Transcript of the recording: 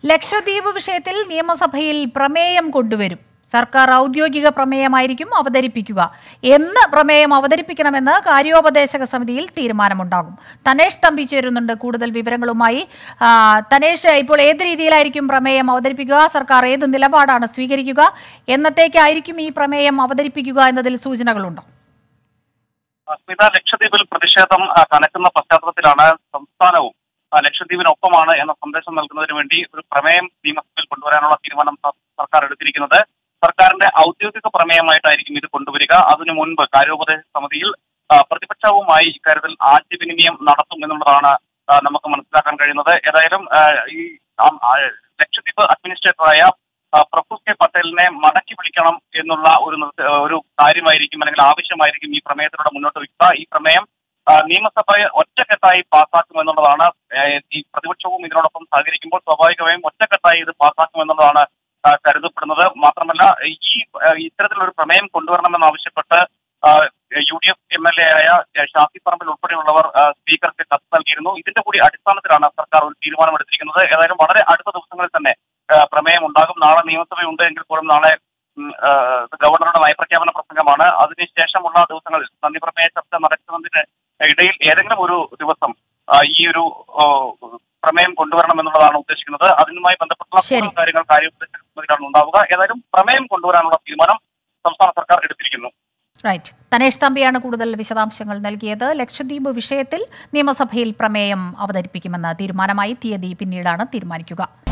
ലക്ഷദ്വീപ് വിഷയത്തിൽ നിയമസഭയിൽ പ്രമേയം കൊണ്ടുവരും സർക്കാർ ഔദ്യോഗിക പ്രമേയമായിരിക്കും അവതരിപ്പിക്കുക എന്ന് പ്രമേയം അവതരിപ്പിക്കണമെന്ന് കാര്യോപദേശക സമിതിയിൽ തീരുമാനമുണ്ടാകും തനേഷ് തമ്പി ചേരുന്നുണ്ട് കൂടുതൽ വിവരങ്ങളുമായി ആ, തനേഷ് ഇപ്പോൾ ഏത് രീതിയിലായിരിക്കും പ്രമേയം അവതരിപ്പിക്കുക സർക്കാർ ഏത് നിലപാടാണ് സ്വീകരിക്കുക എന്നത്തേക്കായിരിക്കും ഈ പ്രമേയം അവതരിപ്പിക്കുക എന്നതിൽ സൂചനകളുണ്ടോ സ്മിത ലക്ഷദ്വീപിൽ പ്രതിഷേധം ആ, കനക്കുന്ന പശ്ചാത്തലത്തിലാണ് സംസ്ഥാനവും ആ, ലക്ഷദ്വീപിനൊപ്പമാണ് എന്ന സന്ദേശം നൽകുന്നതിന് വേണ്ടി ഒരു പ്രമേയം നിയമസഭയിൽ കൊണ്ടുവരാനുള്ള തീരുമാനം സ- സർക്കാർ എടുത്തിരിക്കുന്നത് സർക്കാരിന്റെ ഔദ്യോഗിക പ്രമേയമായിട്ടായിരിക്കും ഇത് കൊണ്ടുവരിക അതിനു മുൻപ് കാര്യോപദേശ സമിതിയിൽ ആ, പ്രതിപക്ഷവുമായി ഇക്കാര്യത്തിൽ ആശയവിനിമയം നടത്തും എന്നുള്ളതാണ് ആ, നമുക്ക് മനസ്സിലാക്കാൻ കഴിയുന്നത് ഏതായാലും ആ, ഈ ആ, ആ, ലക്ഷദ്വീപ് അഡ്മിനിസ്ട്രേറ്ററായ ആ, പ്രഫുൽ കെ പട്ടേലിനെ മടക്കി വിളിക്കണം എന്നുള്ള ഒരു നിർദ്ദ- ഒരു കാര്യമായിരിക്കും അല്ലെങ്കിൽ ആവശ്യമായിരിക്കും ഈ പ്രമേയത്തിലൂടെ മുന്നോട്ട് വയ്ക്കുക ഈ പ്രമേയം ആ, നിയമസഭയെ ഒറ്റക്കെട്ടായി പാസ്സാക്കും എന്നുള്ളതാണ് ഏ, ഈ പ്രതിപക്ഷവും ഇതിനോടൊപ്പം സഹകരിക്കുമ്പോൾ സ്വാഭാവികമായും ഒറ്റക്കെട്ടായി ഇത് പാസ്സാക്കും എന്നുള്ളതാണ് ആ, കരുതപ്പെടുന്നത് മാത്രമല്ല ഈ ആ, ഇത്തരത്തിലൊരു പ്രമേയം കൊണ്ടുവരണമെന്നാവശ്യപ്പെട്ട് U D F M L A ആയ ഏ, ഷാഫി പറമ്പിൽ ഉൾപ്പെടെയുള്ളവർ ആ, സ്പീക്കർക്ക് കത്ത് നൽകിയിരുന്നു ഇതിന്റെ കൂടി അടിസ്ഥാനത്തിലാണ് സർക്കാർ ഒരു തീരുമാനമെടുത്തിരിക്കുന്നത് ഏതായാലും വളരെ അടുത്ത ദിവസങ്ങളിൽ തന്നെ ആ, പ്രമേയം ഉണ്ടാകും നാളെ നിയമസഭയുണ്ട് എങ്കിൽ പോലും നാളെ ഉം, ആ, ഗവർണറുടെ നയപ്രഖ്യാപന പ്രസംഗമാണ് അതിനുശേഷമുള്ള ദിവസങ്ങളിൽ നന്ദി പ്രമേയ ചർച്ച നടക്കുന്നതിന് ഇടയിൽ ഏതെങ്കിലും ഒരു ദിവസം ആ, ഈ ഒരു ആ, പ്രമേയം കൊണ്ടുവരണം എന്നുള്ളതാണ് ഉദ്ദേശിക്കുന്നത് അതിനുമായി ബന്ധപ്പെട്ടുള്ള ശരി. കൂടുതൽ കാര്യങ്ങൾ കാര്യത്തിലാണ് ഉണ്ടാവുക ഏതായാലും പ്രമേയം കൊണ്ടുവരാനുള്ള തീരുമാനം സംസ്ഥാന സർക്കാർ എടുത്തിരിക്കുന്നു റൈറ്റ് തനേഷ് തമ്പിയാണ് കൂടുതൽ വിശദാംശങ്ങൾ നൽകിയത് ലക്ഷദ്വീപ് വിഷയത്തിൽ നിയമസഭയിൽ പ്രമേയം അവതരിപ്പിക്കുമെന്ന തീരുമാനമായി തീയതി പിന്നീടാണ് തീരുമാനിക്കുക